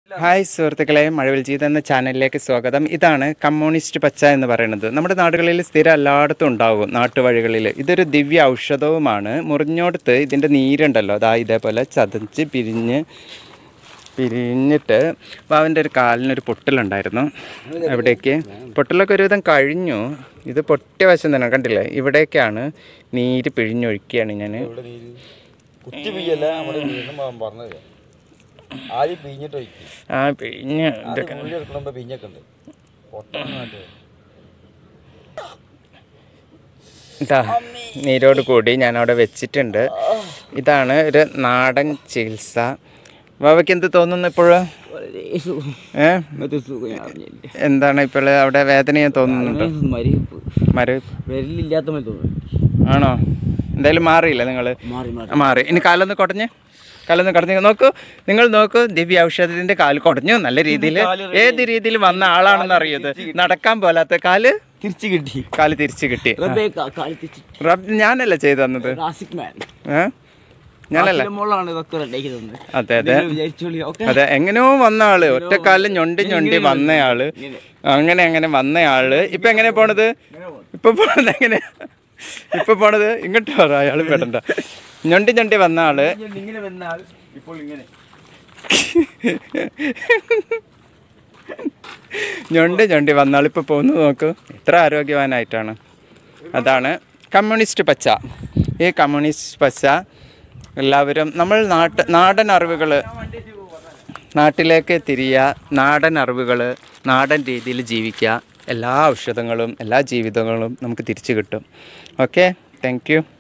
hi സുഹൃത്തുക്കളെ മഴവിൽ ജീത എന്ന ചാനലിലേക്ക് സ്വാഗതം ഇതാണ് കമ്മ്യൂണിസ്റ്റ് പച്ച എന്ന് പറയുന്നത് നമ്മുടെ നാടുകളിൽ സ്ഥിരം എല്ലായിടത്തും ഉണ്ടാവും നാട്ടുവഴികളിൽ ഇതൊരു ദിവ്യ ഔഷധവുമാണ് മുറിഞ്ഞോടത്ത് ഇതിൻ്റെ നീരുണ്ടല്ലോ അതാ ഇതേപോലെ ചതച്ച് പിരിഞ്ഞ് പിരിഞ്ഞിട്ട് വാവൻ്റെ ഒരു കാലിനൊരു പൊട്ടലുണ്ടായിരുന്നു എവിടേക്ക് പൊട്ടലൊക്കെ ഒരുവിധം കഴിഞ്ഞു ഇത് പൊട്ടിയ വശം തന്നെ കണ്ടില്ലേ ഇവിടേക്കാണ് നീര് പിഴിഞ്ഞൊഴിക്കുകയാണ് ഞാൻ ഇവിടെ നീര് കുത്തി പിയ്യല്ല നമ്മുടെ വീണ്ടും പറഞ്ഞത് ആദ്യം പിഞ്ഞിട്ട് ഒഴിക്കും ആ പിഴിഞ്ഞ് അത് ഇതൊക്കെ കുഴി എടുക്കണമ്പോ പിഞ്ഞൊക്കെ ഉണ്ട് പൊട്ടണം വേണ്ടേ ഇതാ നീരോട് കൂടി ഞാൻ അവിടെ വെച്ചിട്ടുണ്ട് ഇതാണ് ഒരു നാടൻ ചികിത്സ ബാബയ്ക്ക് എന്ത് തോന്നുന്നു ഇപ്പോഴും ഏ എന്താണ് ഇപ്പോൾ അവിടെ വേദനയെ തോന്നുന്നുണ്ടോ മരിപ്പ് മര വിരലില്ലാത്ത പോലെ തോന്നുന്നു ആണോ എന്തായാലും മാറിയില്ല നിങ്ങൾ മാറി മാറി മാറി ഇനി കാലൊന്ന് കുടഞ്ഞ് കാലൊന്ന് കുടഞ്ഞ് നോക്കൂ നിങ്ങൾ നോക്കൂ ദിവ്യ ഔഷധത്തിന്റെ കാല് കുടഞ്ഞു നല്ല രീതിയിൽ ഏത് രീതിയിൽ വന്ന ആളാണെന്ന് അറിയത് നടക്കാൻ പോലാത്ത കാല് തിരിച്ചു കിട്ടി കാല് തിരിച്ചു കിട്ടി റബ്ബേ കാ- കാല് തിരിച്ച് റബ്ബ് ഞാനല്ല ചെയ്തു തന്നത് റാസിക് മാൻ ഏ ഞാനല്ല റാസിന്റെ മോളാണ് ഇതൊക്കെ റെഡിയാക്കി തന്നത് അതെ അതെ നിങ്ങൾ വിചാരിച്ചോളി ഓക്കെ അതെ എങ്ങനെയോ വന്ന ആള് ഒറ്റക്കാലിൽ ഞൊണ്ടി ഞൊണ്ടി വന്നയാള് അങ്ങനെ അങ്ങനെ വന്നയാള് ഇപ്പൊ എങ്ങനെ പോണത് ഇപ്പൊ പോണത് എങ്ങനെ ഇപ്പൊ പോണത് ഇങ്ങോട്ട് പറ അയാള് പെടണ്ട ഞൊണ്ടി ഞൊണ്ടി വന്ന ആള് ഇങ്ങനെ വന്നാൽ ഇപ്പോൾ ഇങ്ങനെ ഞൊണ്ടി ഞൊണ്ടി വന്ന ആൾ ഇപ്പൊ പോന്നു നോക്കൂ എത്ര ആരോഗ്യവാനായിട്ടാണ് അതാണ് കമ്മ്യൂണിസ്റ്റ് പച്ച ഈ കമ്മ്യൂണിസ്റ്റ് പച്ച എല്ലാവരും നമ്മൾ നാട്ട് നാടൻ അറിവുകൾ നാട്ടിലേക്ക് തിരിയുക നാടൻ അറിവുകൾ നാടൻ രീതിയിൽ ജീവിക്കുക എല്ലാ ഔഷധങ്ങളും എല്ലാ ജീവിതങ്ങളും നമുക്ക് തിരിച്ചു കിട്ടും ഓക്കെ താങ്ക് യു